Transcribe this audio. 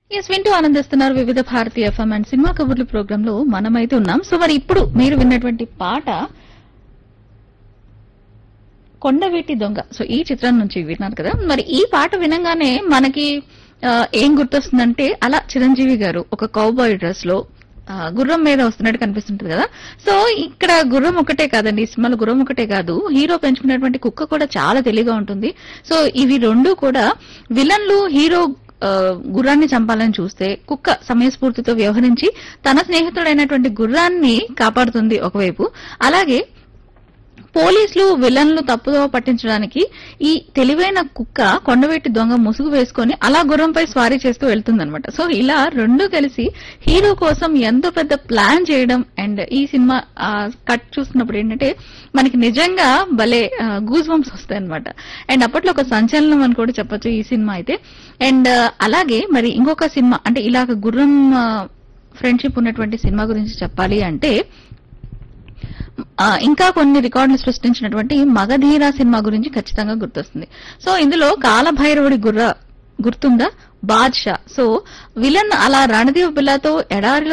yes వింటూ ఆనందిస్తున్నారు Vividh Bharati F M and cinema కబుర్లు ప్రోగ్రామ్ లో మనమైతే ఉన్నాం సో మరి ఇప్పుడు మీరు విన్నటువంటి పాట కొండవీటి దొంగ సో ఈ చిత్రం నుంచి విన్నారు కదా మరి ఈ పాట వినంగానే మనకి ఆ, ఏం గుర్తొస్తుందంటే అలా చిరంజీవి గారు ఒక కౌబాయ్ డ్రెస్ లో ఆ, గుర్రం మీద వస్తున్నట్టు కనిపిస్తుంటది కదా సో ఇక్కడ గుర్రం ఒకటే కాదండి ఈ సినిమాలో గుర్రం ఒకటే కాదు హీరో పెంచుకున్నటువంటి కుక్క కూడా చాలా తెలివిగా ఉంటుంది సో ఇవి రెండు కూడా విలన్లు హీరో ఆ, గుర్రాన్ని చంపాలని చూస్తే కుక్క సమయస్ఫూర్తితో వ్యవహరించి తన స్నేహితుడైనటువంటి గుర్రాన్ని కాపాడుతుంది ఒకవైపు అలాగే పోలీసులు విలన్లు తప్పుదో పట్టించడానికి ఈ తెలివైన కుక్క కొండవెట్టి దొంగ ముసుగు వేసుకొని అలా గుర్రంపై స్వారీ చేస్తూ వెళ్తుందన్నమాట సో ఇలా రెండు కలిసి హీరో కోసం ఎంతో పెద్ద ప్లాన్ చేయడం అండ్ ఈ సినిమా కట్ చూస్తున్నప్పుడు ఏంటంటే మనకి నిజంగా భలే గూజ్ బంప్స్ వస్తాయి అనమాట అండ్ అప్పట్లో ఒక సంచలనం అని కూడా చెప్పొచ్చు ఈ సినిమా అయితే అండ్ అలాగే మరి ఇంకొక సినిమా అంటే ఇలాగ గుర్రం ఫ్రెండ్షిప్ ఉన్నటువంటి సినిమా గురించి చెప్పాలి అంటే ఆ, ఇంకా కొన్ని రికార్డులు సృష్టించినటువంటి మగధీర సినిమా గురించి ఖచ్చితంగా గుర్తొస్తుంది సో ఇందులో కాలభైరవుడి గుర్ర గుర్తుందా బాద్షా సో విలన్ అలా రణదీవ్ బిల్లాతో ఎడారిలో